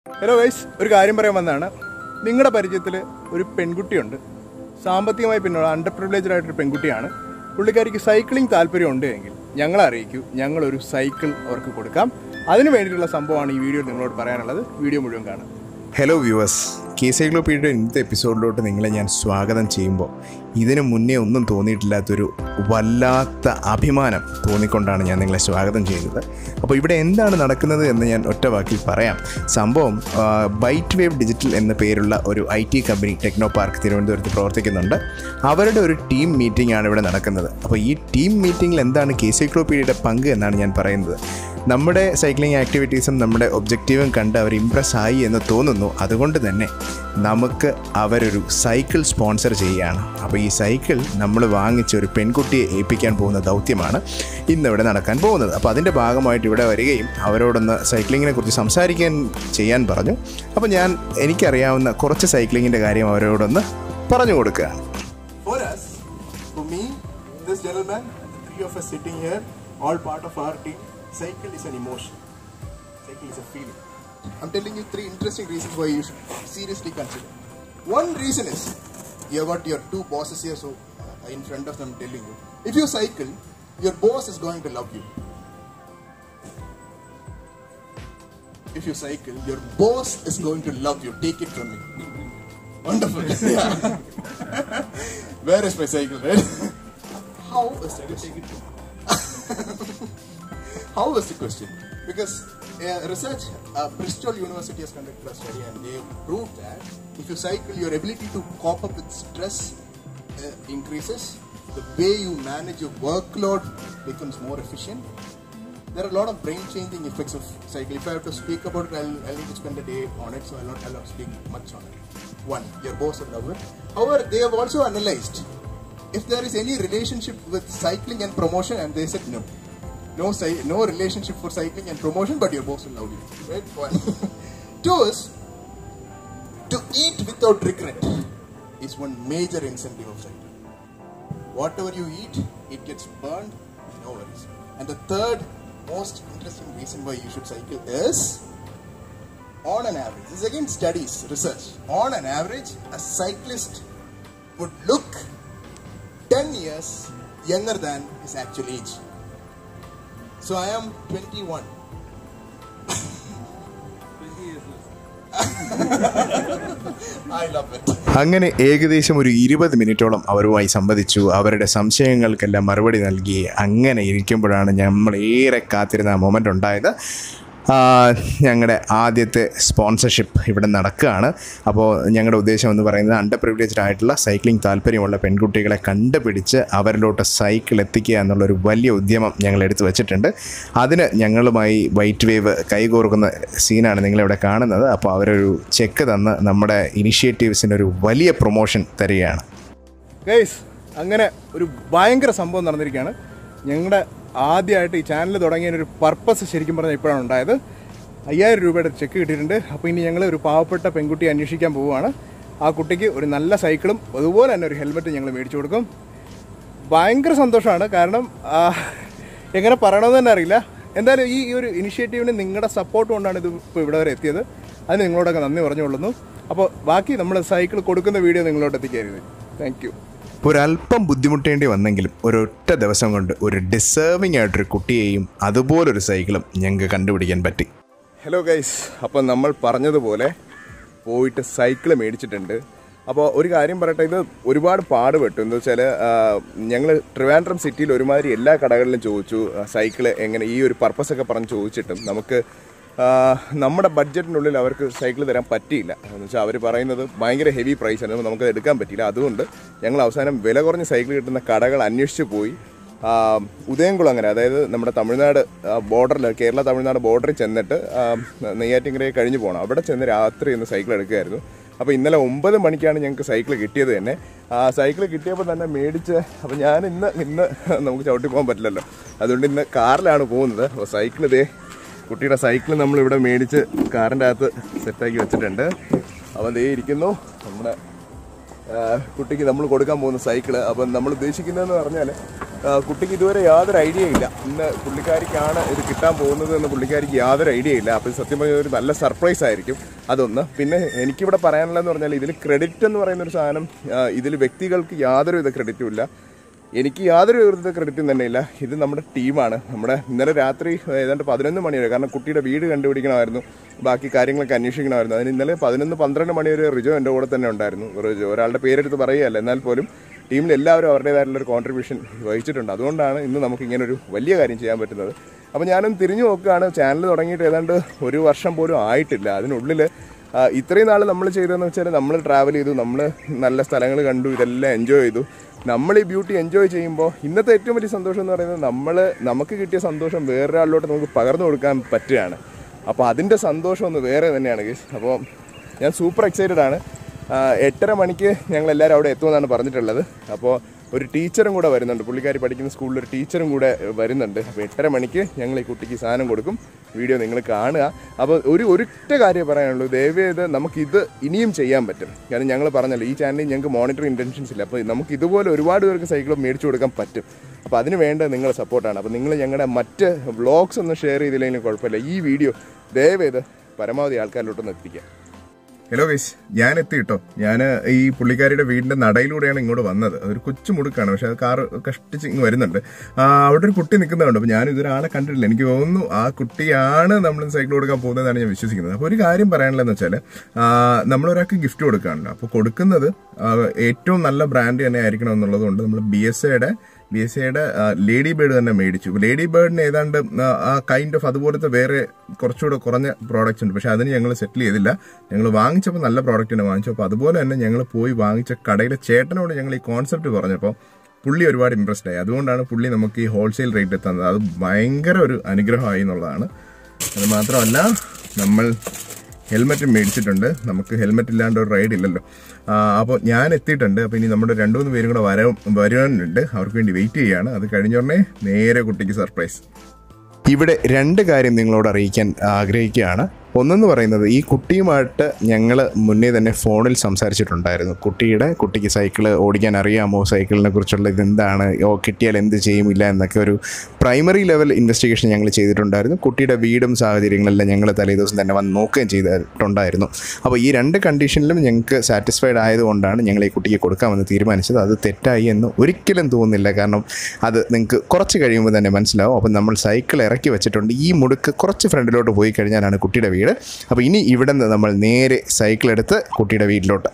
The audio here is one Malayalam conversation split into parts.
ഹലോ വൈസ് ഒരു കാര്യം പറയാൻ വന്നതാണ് നിങ്ങളുടെ പരിചയത്തിൽ ഒരു പെൺകുട്ടിയുണ്ട് സാമ്പത്തികമായി പിന്നുള്ള അണ്ടർ പ്രിവിലേജഡ് ആയിട്ടൊരു പെൺകുട്ടിയാണ് പുള്ളിക്കാരിക്ക് സൈക്ലിംഗ് താല്പര്യമുണ്ട് എങ്കിൽ ഞങ്ങളെ അറിയിക്കൂ ഞങ്ങളൊരു സൈക്കിൾ അവർക്ക് കൊടുക്കാം അതിന് വേണ്ടിയിട്ടുള്ള സംഭവമാണ് ഈ വീഡിയോ നിങ്ങളോട് പറയാനുള്ളത് വീഡിയോ മുഴുവൻ കാണാം ഹലോ വ്യൂവേഴ്സ് കെ സൈക്ലോപീഡിയുടെ ഇന്നത്തെ എപ്പിസോഡിലോട്ട് നിങ്ങളെ ഞാൻ സ്വാഗതം ചെയ്യുമ്പോൾ ഇതിനു മുന്നേ ഒന്നും തോന്നിയിട്ടില്ലാത്തൊരു വല്ലാത്ത അഭിമാനം തോന്നിക്കൊണ്ടാണ് ഞാൻ നിങ്ങളെ സ്വാഗതം ചെയ്യുന്നത് അപ്പോൾ ഇവിടെ എന്താണ് നടക്കുന്നത് എന്ന് ഞാൻ ഒറ്റ വാക്കിൽ പറയാം സംഭവം ബൈറ്റ് വേവ് ഡിജിറ്റൽ എന്ന പേരുള്ള ഒരു I T company Technopark തിരുവനന്തപുരത്ത് പ്രവർത്തിക്കുന്നുണ്ട് അവരുടെ ഒരു ടീം മീറ്റിംഗ് ആണ് ഇവിടെ നടക്കുന്നത് അപ്പോൾ ഈ ടീം മീറ്റിങ്ങിൽ എന്താണ് കെ സൈക്ലോപീഡിയയുടെ പങ്ക് എന്നാണ് ഞാൻ പറയുന്നത് നമ്മുടെ സൈക്ലിംഗ് ആക്ടിവിറ്റീസും നമ്മുടെ ഒബ്ജക്റ്റീവും കണ്ട് അവർ ഇമ്പ്രസ് ആയി എന്ന് തോന്നുന്നു അതുകൊണ്ട് തന്നെ നമുക്ക് അവരൊരു സൈക്കിൾ സ്പോൺസർ ചെയ്യുകയാണ് അപ്പോൾ ഈ സൈക്കിൾ നമ്മൾ വാങ്ങിച്ച ഒരു പെൺകുട്ടിയെ ഏൽപ്പിക്കാൻ പോകുന്ന ദൗത്യമാണ് ഇന്നിവിടെ നടക്കാൻ പോകുന്നത് അപ്പോൾ അതിൻ്റെ ഭാഗമായിട്ട് ഇവിടെ വരികയും അവരോടൊന്ന് സൈക്ലിങ്ങിനെ കുറിച്ച് സംസാരിക്കാൻ ചെയ്യാൻ പറഞ്ഞു അപ്പോൾ ഞാൻ എനിക്കറിയാവുന്ന കുറച്ച് സൈക്ലിങ്ങിൻ്റെ കാര്യം അവരോടൊന്ന് പറഞ്ഞു കൊടുക്കുകയാണ് For us, for me, this gentleman, and the three of us sitting here, all part of our team, cycle is an emotion. Cycle is a feeling. I'm telling you three interesting reasons why you should seriously consider. One reason is you have got your two bosses here, so uh, in front of them telling you, if you cycle, your boss is going to love you. If you cycle, your boss is going to love you. Take it from me. Wonderful. Yeah. Where is my cycle, right? How is the question? How was the question? Because uh, research, uh, Bristol University has conducted a study and they proved that if you cycle, your ability to cope up with stress uh, increases. The way you manage your workload becomes more efficient. There are a lot of brain-changing effects of cycle. If I have to speak about it, I'll, I'll need to spend a day on it, so I'll not, I'll not speak much on it. One, your boss will love it. However, they have also analyzed if there is any relationship with cycling and promotion, and they said no. No, cy- no relationship for cycling and promotion, but your boss will love you. Right? One. Two is to eat without regret is one major incentive of cycling. Whatever you eat, it gets burned, no worries. And the third most interesting reason why you should cycle is on an average, this is again studies, research. On an average, a cyclist would look 10 years younger than his actual age. So I am 21. I love it. അങ്ങനെ ഏകദേശം ഒരു ഇരുപത് മിനിറ്റോളം അവരുമായി സംവദിച്ചു അവരുടെ സംശയങ്ങൾക്കെല്ലാം മറുപടി നൽകി അങ്ങനെ ഇരിക്കുമ്പോഴാണ് നമ്മൾ ഏറെ കാത്തിരുന്ന ആ മൊമെൻ്റ് ഉണ്ടായത് ആ, ഞങ്ങളുടെ ആദ്യത്തെ സ്പോൺസർഷിപ്പ് ഇവിടെ നടക്കുകയാണ് അപ്പോൾ ഞങ്ങളുടെ ഉദ്ദേശം എന്ന് പറയുന്നത് അണ്ടർ പ്രിവിലേജ്ഡ് ആയിട്ടുള്ള സൈക്ലിംഗ് താല്പര്യമുള്ള പെൺകുട്ടികളെ കണ്ടുപിടിച്ച് അവരിലോട്ട് സൈക്കിൾ എത്തിക്കുക എന്നുള്ളൊരു വലിയ ഉദ്യമം ഞങ്ങൾ എടുത്തു വച്ചിട്ടുണ്ട് അതിന് ഞങ്ങളുമായി വൈറ്റ് വേവ് കൈകോർക്കുന്ന സീനാണ് നിങ്ങളിവിടെ കാണുന്നത് അപ്പോൾ അവരൊരു ചെക്ക് തന്ന് നമ്മുടെ ഇനിഷ്യേറ്റീവ്സിന് ഒരു വലിയ പ്രൊമോഷൻ തരികയാണ് ഗൈസ് അങ്ങനെ ഒരു ഭയങ്കര സംഭവം നടന്നിരിക്കുകയാണ് ഞങ്ങളുടെ ആദ്യമായിട്ട് ഈ ചാനൽ തുടങ്ങിയതിന് ഒരു പർപ്പസ് ശരിക്കും പറഞ്ഞാൽ ഇപ്പോഴാണ് ഉണ്ടായത് അയ്യായിരം രൂപയുടെ ചെക്ക് കിട്ടിയിട്ടുണ്ട് അപ്പോൾ ഇനി ഞങ്ങൾ ഒരു പാവപ്പെട്ട പെൺകുട്ടിയെ അന്വേഷിക്കാൻ പോവുകയാണ് ആ കുട്ടിക്ക് ഒരു നല്ല സൈക്കിളും അതുപോലെ തന്നെ ഒരു ഹെൽമെറ്റും ഞങ്ങൾ മേടിച്ചു കൊടുക്കും ഭയങ്കര സന്തോഷമാണ് കാരണം ആ, എങ്ങനെ പറയണമെന്ന് തന്നെ അറിയില്ല എന്തായാലും ഈ ഈ ഒരു ഇനിഷ്യേറ്റീവിന് നിങ്ങളുടെ സപ്പോർട്ട് കൊണ്ടാണ് ഇത് ഇപ്പോൾ ഇവിടെ വരെ എത്തിയത് അതിന് നിങ്ങളോടൊക്കെ നന്ദി പറഞ്ഞുകൊള്ളുന്നു അപ്പോൾ ബാക്കി നമ്മൾ സൈക്കിൾ കൊടുക്കുന്ന വീഡിയോ നിങ്ങളോട് എത്തിക്കരുത് താങ്ക് യു ഒരല്പം ബുദ്ധിമുട്ടേണ്ടി വന്നെങ്കിലും ഒരൊറ്റ ദിവസം കൊണ്ട് ഒരു ഡിസേർവിംഗ് ആയിട്ടൊരു കുട്ടിയെയും അതുപോലൊരു സൈക്കിളും ഞങ്ങൾക്ക് കണ്ടുപിടിക്കാൻ പറ്റി ഹലോ ഗൈസ് അപ്പോൾ നമ്മൾ പറഞ്ഞതുപോലെ പോയിട്ട് സൈക്കിൾ മേടിച്ചിട്ടുണ്ട് അപ്പോൾ ഒരു കാര്യം പറയട്ടെ ഇത് ഒരുപാട് പാടുപെട്ടു എന്താ വെച്ചാൽ ഞങ്ങൾ ട്രിവാൻഡ്രം സിറ്റിയിൽ ഒരുമാതിരി എല്ലാ കടകളിലും ചോദിച്ചു സൈക്കിൾ എങ്ങനെ ഈ ഒരു പർപ്പസ് ഒക്കെ പറഞ്ഞ് ചോദിച്ചിട്ടും നമുക്ക് ആ, നമ്മുടെ ബഡ്ജറ്റിനുള്ളിൽ അവർക്ക് സൈക്കിൾ തരാൻ പറ്റിയില്ല എന്ന് വെച്ചാൽ അവർ പറയുന്നത് ഭയങ്കര ഹെവി പ്രൈസാണ് അപ്പോൾ നമുക്കത് എടുക്കാൻ പറ്റിയില്ല അതുകൊണ്ട് ഞങ്ങൾ അവസാനം വില കുറഞ്ഞ സൈക്കിൾ കിട്ടുന്ന കടകൾ അന്വേഷിച്ച് പോയി ആ, ഉദയംകുളങ്ങര അതായത് നമ്മുടെ തമിഴ്നാട് ബോർഡറിൽ കേരള തമിഴ്നാട് ബോർഡറിൽ ചെന്നിട്ട് ആ, നെയ്യാറ്റിൻകരയെ കഴിഞ്ഞ് പോകണം അവിടെ ചെന്ന് രാത്രി ഒന്ന് സൈക്കിൾ എടുക്കുമായിരുന്നു അപ്പോൾ ഇന്നലെ ഒമ്പത് മണിക്കാണ് ഞങ്ങൾക്ക് സൈക്കിൾ കിട്ടിയത് തന്നെ ആ സൈക്കിൾ കിട്ടിയപ്പോൾ തന്നെ മേടിച്ച് അപ്പോൾ ഞാൻ ഇന്ന് ഇന്ന് നമുക്ക് ചവിട്ടി പോകാൻ പറ്റില്ലല്ലോ അതുകൊണ്ട് ഇന്ന് കാറിലാണ് പോകുന്നത് അപ്പോൾ സൈക്കിൾ ഇതേ കുട്ടിയുടെ സൈക്കിൾ നമ്മളിവിടെ മേടിച്ച് കാറിൻ്റെ അകത്ത് സെറ്റാക്കി വെച്ചിട്ടുണ്ട് അവൻ ദേ ഇരിക്കുന്നു നമ്മുടെ ആ, കുട്ടിക്ക് നമ്മൾ കൊടുക്കാൻ പോകുന്ന സൈക്കിള് അപ്പം നമ്മൾ ഉദ്ദേശിക്കുന്നതെന്ന് പറഞ്ഞാൽ ആ, കുട്ടിക്ക് ഇതുവരെ യാതൊരു ഐഡിയ ഇല്ല ഇന്ന് പുള്ളിക്കാരിക്കാണ് ഇത് കിട്ടാൻ പോകുന്നത് എന്ന് പുള്ളിക്കാരിക്ക് യാതൊരു ഐഡിയ ഇല്ല അപ്പോൾ ഇത് സത്യം പറഞ്ഞാൽ ഒരു നല്ല സർപ്രൈസ് ആയിരിക്കും അതൊന്ന് പിന്നെ എനിക്കിവിടെ പറയാനുള്ളതെന്ന് പറഞ്ഞാൽ ഇതിൽ ക്രെഡിറ്റ് എന്ന് പറയുന്ന ഒരു സാധനം ഇതിൽ വ്യക്തികൾക്ക് യാതൊരുവിധ ക്രെഡിറ്റും ഇല്ല എനിക്ക് യാതൊരു വിധ ക്രെഡിറ്റും തന്നെ ഇല്ല ഇത് നമ്മുടെ ടീമാണ് നമ്മുടെ ഇന്നലെ രാത്രി ഏതാണ്ട് പതിനൊന്ന് മണി വരെ കാരണം കുട്ടിയുടെ വീട് കണ്ടുപിടിക്കണമായിരുന്നു ബാക്കി കാര്യങ്ങളൊക്കെ അന്വേഷിക്കണമായിരുന്നു അതിന് ഇന്നലെ പതിനൊന്ന് പന്ത്രണ്ട് മണി വരെ റിജോ എൻ്റെ കൂടെ തന്നെ ഉണ്ടായിരുന്നു റിജോ ഒരാളുടെ പേരെടുത്ത് പറയുകയല്ല എന്നാൽ പോലും ടീമിൽ എല്ലാവരും അവരുടേതായിട്ടുള്ള ഒരു കോൺട്രിബ്യൂഷൻ വഹിച്ചിട്ടുണ്ട് അതുകൊണ്ടാണ് ഇന്ന് നമുക്ക് ഇങ്ങനെ ഒരു വലിയ കാര്യം ചെയ്യാൻ പറ്റുന്നത് അപ്പോൾ ഞാനൊന്ന് തിരിഞ്ഞു നോക്കുകയാണ് ചാനൽ തുടങ്ങിയിട്ട് ഏതാണ്ട് ഒരു വർഷം പോലും ആയിട്ടില്ല അതിനുള്ളിൽ ആ, ഇത്രയും നാൾ നമ്മൾ ചെയ്തതെന്ന് വെച്ചാൽ നമ്മൾ ട്രാവൽ ചെയ്തു നമ്മൾ നല്ല സ്ഥലങ്ങൾ കണ്ടു ഇതെല്ലാം എൻജോയ് ചെയ്തു നമ്മൾ ഈ ബ്യൂട്ടി എൻജോയ് ചെയ്യുമ്പോൾ ഇന്നത്തെ ഏറ്റവും വലിയ സന്തോഷം എന്ന് പറയുന്നത് നമ്മൾ നമുക്ക് കിട്ടിയ സന്തോഷം വേറൊരാളിലോട്ട് നമുക്ക് പകർന്നു കൊടുക്കാൻ പറ്റുകയാണ് അപ്പോൾ അതിൻ്റെ സന്തോഷം ഒന്ന് വേറെ തന്നെയാണ് ഗീസ് അപ്പോൾ ഞാൻ സൂപ്പർ എക്സൈറ്റഡ് ആണ് ആ, എട്ടര മണിക്ക് ഞങ്ങൾ എല്ലാവരും അവിടെ എത്തുമെന്നാണ് പറഞ്ഞിട്ടുള്ളത് അപ്പോൾ ഒരു ടീച്ചറും കൂടെ വരുന്നുണ്ട് പുള്ളിക്കാരി പഠിക്കുന്ന സ്കൂളിൽ ഒരു ടീച്ചറും കൂടെ വരുന്നുണ്ട് അപ്പോൾ എട്ടര മണിക്ക് ഞങ്ങൾ ഈ കുട്ടിക്ക് സാധനം കൊടുക്കും വീഡിയോ നിങ്ങൾ കാണുക അപ്പോൾ ഒരു ഒരൊറ്റ കാര്യം പറയാനുള്ളൂ ദയവേത് നമുക്കിത് ഇനിയും ചെയ്യാൻ പറ്റും കാരണം ഞങ്ങൾ പറഞ്ഞല്ലോ ഈ ചാനലിൽ ഞങ്ങൾക്ക് മോണിറ്റർ ഇൻറ്റൻഷൻസ് ഇല്ല അപ്പോൾ നമുക്ക് ഇതുപോലെ ഒരുപാട് പേർക്ക് സൈക്കിൾ മേടിച്ചു കൊടുക്കാൻ പറ്റും അപ്പോൾ അതിന് വേണ്ടത് നിങ്ങളുടെ സപ്പോർട്ടാണ് അപ്പോൾ നിങ്ങൾ ഞങ്ങളുടെ മറ്റ് വ്ളോഗ്സ് ഒന്നും ഷെയർ ചെയ്തില്ലെങ്കിലും കുഴപ്പമില്ല ഈ വീഡിയോ ദയവേത് പരമാവധി ആൾക്കാരിലോട്ടൊന്ന് എത്തിക്കാം ഹലോ ഗൈസ് ഞാൻ എത്തി കേട്ടോ ഞാൻ ഈ പുള്ളിക്കാരിയുടെ വീടിന്റെ നടയിലൂടെയാണ് ഇങ്ങോട്ട് വന്നത് അതൊരു കൊച്ചു മുടുക്കാണ് പക്ഷെ അത് കാറ് കഷ്ടിച്ച് ഇങ്ങ് വരുന്നുണ്ട് ആ, അവിടെ ഒരു കുട്ടി നിൽക്കുന്നുണ്ട് അപ്പോൾ ഞാൻ ഇതൊരാളെ കണ്ടിട്ടില്ല എനിക്ക് തോന്നുന്നു ആ കുട്ടിയാണ് നമ്മൾ സൈക്കിൾ കൊടുക്കാൻ പോകുന്നതാണ് ഞാൻ വിശ്വസിക്കുന്നത് അപ്പോൾ ഒരു കാര്യം പറയാനുള്ളതെന്ന് വെച്ചാൽ നമ്മളൊരാൾക്ക് ഗിഫ്റ്റ് കൊടുക്കാനുണ്ട് അപ്പോൾ കൊടുക്കുന്നത് ആ, ഏറ്റവും നല്ല ബ്രാൻഡ് തന്നെ ആയിരിക്കണം എന്നുള്ളത് കൊണ്ട് നമ്മൾ ബി എസ് എയുടെ ബി എസ് സിയുടെ ലേഡി ബേർഡ് തന്നെ മേടിച്ചു ലേഡി ബേർഡിന് ഏതാണ്ട് ആ, ആ കൈൻഡ് ഓഫ് അതുപോലത്തെ വേറെ കുറച്ചുകൂടെ കുറഞ്ഞ പ്രോഡക്റ്റ്സ് ഉണ്ട് പക്ഷെ അതിന് ഞങ്ങൾ സെറ്റിൽ ചെയ്തില്ല ഞങ്ങൾ വാങ്ങിച്ചപ്പോൾ നല്ല പ്രോഡക്റ്റ് തന്നെ വാങ്ങിച്ചു അപ്പോൾ അതുപോലെ തന്നെ ഞങ്ങൾ പോയി വാങ്ങിച്ച കടയിലെ ചേട്ടനോട് ഞങ്ങൾ ഈ കോൺസെപ്റ്റ് പറഞ്ഞപ്പോൾ പുള്ളി ഒരുപാട് ഇൻട്രസ്റ്റ് ആയി അതുകൊണ്ടാണ് പുള്ളി നമുക്ക് ഈ ഹോൾസെയിൽ റേറ്റ് തന്നത് അത് ഭയങ്കര ഒരു അനുഗ്രഹമായി എന്നുള്ളതാണ് അത് മാത്രമല്ല നമ്മൾ ഹെൽമെറ്റ് മേടിച്ചിട്ടുണ്ട് നമുക്ക് ഹെൽമെറ്റ് ഇല്ലാണ്ട് ഒരു റൈഡ് ഇല്ലല്ലോ അപ്പോൾ ഞാൻ എത്തിയിട്ടുണ്ട് അപ്പോൾ ഇനി നമ്മുടെ രണ്ടു മൂന്ന് പേരും കൂടെ വര വരുവാനുണ്ട് അവർക്ക് വേണ്ടി വെയിറ്റ് ചെയ്യാണ് അത് കഴിഞ്ഞോടനെ നേരെ കുട്ടിക്ക് സർപ്രൈസ് ഇവിടെ രണ്ട് കാര്യം നിങ്ങളോട് അറിയിക്കാൻ ആഗ്രഹിക്കുകയാണ് ഒന്നെന്ന് പറയുന്നത് ഈ കുട്ടിയുമായിട്ട് ഞങ്ങൾ മുന്നേ തന്നെ ഫോണിൽ സംസാരിച്ചിട്ടുണ്ടായിരുന്നു കുട്ടിയുടെ കുട്ടിക്ക് സൈക്കിൾ ഓടിക്കാൻ അറിയാമോ സൈക്കിളിനെ കുറിച്ചുള്ള ഇതെന്താണ് ഓ കിട്ടിയാൽ എന്ത് ചെയ്യുമില്ല എന്നൊക്കെ ഒരു പ്രൈമറി ലെവൽ ഇൻവെസ്റ്റിഗേഷൻ ഞങ്ങൾ ചെയ്തിട്ടുണ്ടായിരുന്നു കുട്ടിയുടെ വീടും സാഹചര്യങ്ങളെല്ലാം ഞങ്ങൾ തലേ ദിവസം തന്നെ വന്ന് നോക്കുകയും ചെയ്തിട്ടുണ്ടായിരുന്നു അപ്പോൾ ഈ രണ്ട് കണ്ടീഷനിലും ഞങ്ങൾക്ക് സാറ്റിസ്ഫൈഡ് ആയതുകൊണ്ടാണ് ഞങ്ങൾ ഈ കുട്ടിക്ക് കൊടുക്കാമെന്ന് തീരുമാനിച്ചത് അത് തെറ്റായി എന്ന് ഒരിക്കലും തോന്നുന്നില്ല കാരണം അത് നിങ്ങൾക്ക് കുറച്ച് കഴിയുമ്പോൾ തന്നെ മനസ്സിലാവും അപ്പം നമ്മൾ സൈക്കിൾ ഇറക്കി വെച്ചിട്ടുണ്ട് ഈ മുടുക്ക് കുറച്ച് ഫ്രണ്ടിലോട്ട് പോയി കഴിഞ്ഞാലാണ് കുട്ടിയുടെ വീട് അപ്പോൾ ഇനി ഇവിടെ നിന്ന് നമ്മൾ നേരെ സൈക്കിൾ എടുത്ത് കുട്ടിയുടെ വീട്ടിലോട്ട്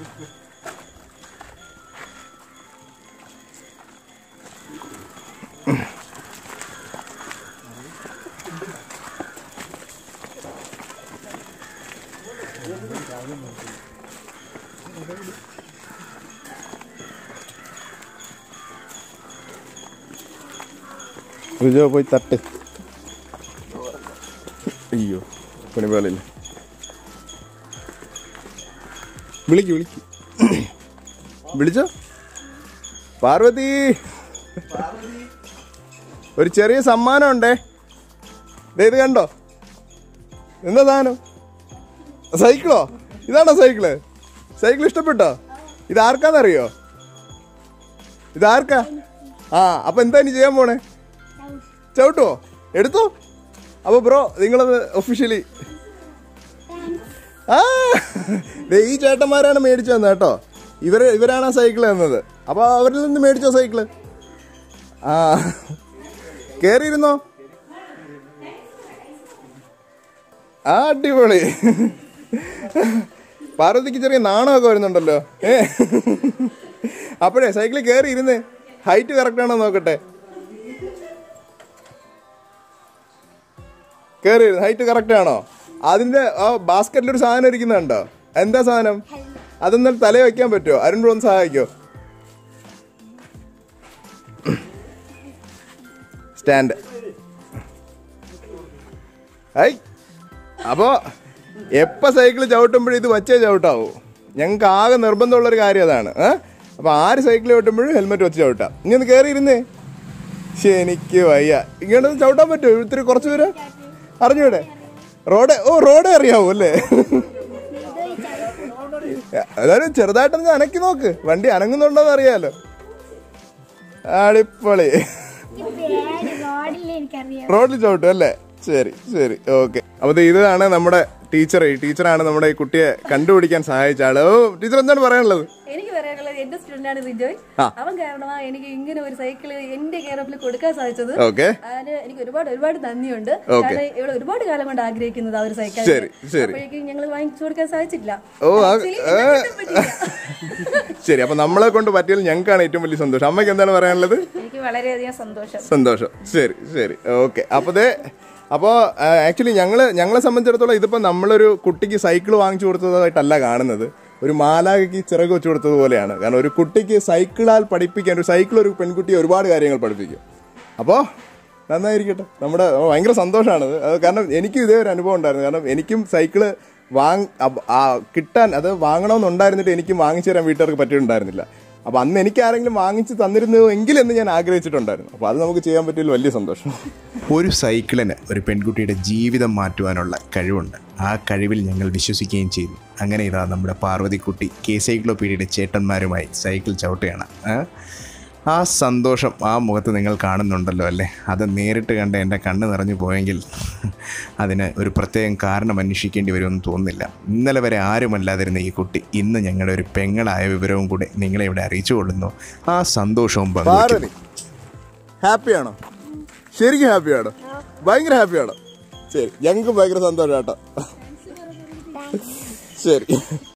റിജോ പോയി തട്ട് അയ്യോ പണി പോലില്ല വിളിക്ക് വിളിക്ക് വിളിച്ചോ പാർവതി ഒരു ചെറിയ സമ്മാനം ഉണ്ടേ ദേ ഇത് കണ്ടോ എന്താ സാധനം സൈക്കിളോ ഇതാണോ സൈക്കിള് സൈക്കിൾ ഇഷ്ടപ്പെട്ടോ ഇത് ആർക്കാന്നറിയോ ഇതാർക്കാ ആ അപ്പൊ എന്താ ഇനി ചെയ്യാൻ പോണേ ചവിട്ടുവോ എടുത്തോ അപ്പൊ ബ്രോ നിങ്ങളത് ഒഫീഷ്യലി ആ ദേ ഈ ചേട്ടന്മാരാണ് മേടിച്ചു തന്നെ കേട്ടോ ഇവര് ഇവരാണ് ആ സൈക്കിൾ തന്നത് അപ്പൊ അവരിൽ നിന്ന് മേടിച്ചോ സൈക്കിള് ആ കേറിയിരുന്നോ ആ അടിപൊളി പാർവതിക്ക് ചെറിയ നാണമൊക്കെ വരുന്നുണ്ടല്ലോ ഏ അപ്പോഴേ സൈക്കിളിൽ കയറി ഇരുന്ന് ഹൈറ്റ് കറക്റ്റ് ആണോ നോക്കട്ടെ കയറി ഹൈറ്റ് കറക്റ്റ് ആണോ അതിന്റെ ആ ബാസ്ക്കറ്റിൽ ഒരു സാധനം ഇരിക്കുന്നുണ്ടോ എന്താ സാധനം അതൊന്നും തല വെക്കാൻ പറ്റുമോ അരുൺ ബ്രോ ഒന്ന് സഹായിക്കോ സ്റ്റാൻഡ് ഹൈ അപ്പോ എപ്പോ സൈക്കിൾ ചവിട്ടുമ്പോഴും ഇത് വച്ചേ ചവിട്ടാവൂ ഞങ്ങൾക്ക് ആകെ നിർബന്ധമുള്ളൊരു കാര്യം അതാണ് ഏഹ് അപ്പൊ ആര് സൈക്കിൾ ചവിട്ടുമ്പോഴും ഹെൽമെറ്റ് വെച്ച് ചവിട്ടാം ഇങ്ങനെ കയറി ഇരുന്നേ ശ്ശെ, എനിക്ക് വയ്യ ഇങ്ങോട്ട് ചവിട്ടാൻ പറ്റുമോ ഇത്തിരി കുറച്ച് പേര് അറിഞ്ഞൂടെ റോഡ് ഓ റോഡ് അറിയാവൂ അല്ലേ അതായത് ചെറുതായിട്ടൊന്ന് അനക്കി നോക്ക് വണ്ടി അനങ്ങുന്നുണ്ടോന്ന് അറിയാലോ അടിപൊളി റോഡിൽ എനിക്കറിയാം റോഡിൽ ചവിട്ടും അല്ലേ ശരി ശരി ഓക്കെ അപ്പൊ ദേ ഇതാണ് നമ്മുടെ ടീച്ചർ ഈ ടീച്ചറാണ് നമ്മുടെ ഈ കുട്ടിയെ കണ്ടുപിടിക്കാൻ സഹായിച്ച ആള് ഓ ടീച്ചർ എന്താണ് പറയാനുള്ളത് എനിക്ക് പറയാനുള്ളത് എന്റെ സ്റ്റുഡന്റ് ആണ് റിജോയ് ആ. അവൻ കാരണമാ എനിക്ക് ഇങ്ങനെ ഒരു സൈക്കിൾ എന്റെ കെയറപ്പിൽ കൊടുക്കാൻ സാധിച്ചത് ഓക്കെ അതിന് എനിക്ക് ഒരുപാട് ഒരുപാട് നന്ദിയുണ്ട് Okay. കാരണം ഇവിടെ ഒരുപാട് കാലം കൊണ്ട് ആഗ്രഹിക്കുന്നത് ആ ഒരു സൈക്കിൾ ശരി, ശരി. അപ്പോഴേക്കും ഞങ്ങൾ വാങ്ങിച്ചു കൊടുക്കാൻ സാധിച്ചില്ല ഓ, ആ- Actually, എന്നെ കൊണ്ടും പറ്റിയില്ല. ശരി അപ്പൊ നമ്മളെ കൊണ്ട് പറ്റിയാൽ ഞങ്ങൾക്കാണ് ഏറ്റവും വലിയ സന്തോഷം അമ്മയ്ക്ക് എന്താണ് പറയാനുള്ളത് എനിക്ക് വളരെയധികം സന്തോഷം സന്തോഷം ശരി ശരി ഓക്കെ അപ്പോൾ ദേ അപ്പോൾ ആക്ച്വലി ഞങ്ങൾ ഞങ്ങളെ സംബന്ധിച്ചിടത്തോളം ഇതിപ്പോൾ നമ്മളൊരു കുട്ടിക്ക് സൈക്കിൾ വാങ്ങിച്ചു കൊടുത്തതായിട്ടല്ല കാണുന്നത് ഒരു മാലാകയ്ക്ക് ചിറക് വെച്ച് കൊടുത്തത് പോലെയാണ് കാരണം ഒരു കുട്ടിക്ക് സൈക്കിളാൽ പഠിപ്പിക്കാൻ ഒരു സൈക്കിൾ ഒരു പെൺകുട്ടിയെ ഒരുപാട് കാര്യങ്ങൾ പഠിപ്പിക്കും അപ്പോൾ നന്നായിരിക്കട്ടെ നമ്മുടെ ഓ, ഭയങ്കര സന്തോഷമാണത് അത് കാരണം എനിക്കും ഇതേ ഒരു അനുഭവം ഉണ്ടായിരുന്നു കാരണം എനിക്കും സൈക്കിള് വാങ് അബ്- ആ കിട്ടാൻ അത് വാങ്ങണമെന്നുണ്ടായിരുന്നിട്ട് എനിക്കും വാങ്ങിച്ചു തരാൻ വീട്ടുകാർക്ക് പറ്റിയിട്ടുണ്ടായിരുന്നില്ല അപ്പൊ അന്ന് എനിക്ക് ആരെങ്കിലും വാങ്ങിച്ച് തന്നിരുന്നു എങ്കിലെന്ന് ഞാൻ ആഗ്രഹിച്ചിട്ടുണ്ടായിരുന്നു അപ്പൊ അത് നമുക്ക് ചെയ്യാൻ പറ്റിയതിൽ വലിയ സന്തോഷം ഒരു സൈക്കിളിന് ഒരു പെൺകുട്ടിയുടെ ജീവിതം മാറ്റുവാനുള്ള കഴിവുണ്ട് ആ കഴിവിൽ ഞങ്ങൾ വിശ്വസിക്കുകയും ചെയ്തു അങ്ങനെ ഇതാ നമ്മുടെ പാർവതിക്കുട്ടി കെ സൈക്ലോപീഡിയയുടെ ചേട്ടന്മാരുമായി സൈക്കിൾ ചവിട്ടുകയാണ് ആ? ആ സന്തോഷം ആ മുഖത്ത് നിങ്ങൾ കാണുന്നുണ്ടല്ലോ അല്ലേ അത് നേരിട്ട് കണ്ട് എൻ്റെ കണ്ണ് നിറഞ്ഞു പോയെങ്കിൽ അതിന് ഒരു പ്രത്യേകം കാരണം അന്വേഷിക്കേണ്ടി വരുമെന്ന് തോന്നുന്നില്ല ഇന്നലെ വരെ ആരുമല്ലാതിരുന്ന ഈ കുട്ടി ഇന്ന് ഞങ്ങളുടെ ഒരു പെങ്ങളായ വിവരവും കൂടെ നിങ്ങളെ ഇവിടെ അറിയിച്ചു കൊള്ളുന്നു ആ സന്തോഷവും പങ്കുവയ്ക്കുന്നു. ഹാപ്പിയാണോ ശരിക്കും ഹാപ്പിയാണോ ഭയങ്കര ഹാപ്പിയാണോ ശരി ഞങ്ങൾക്ക് ഭയങ്കര സന്തോഷം കേട്ടോ ശരി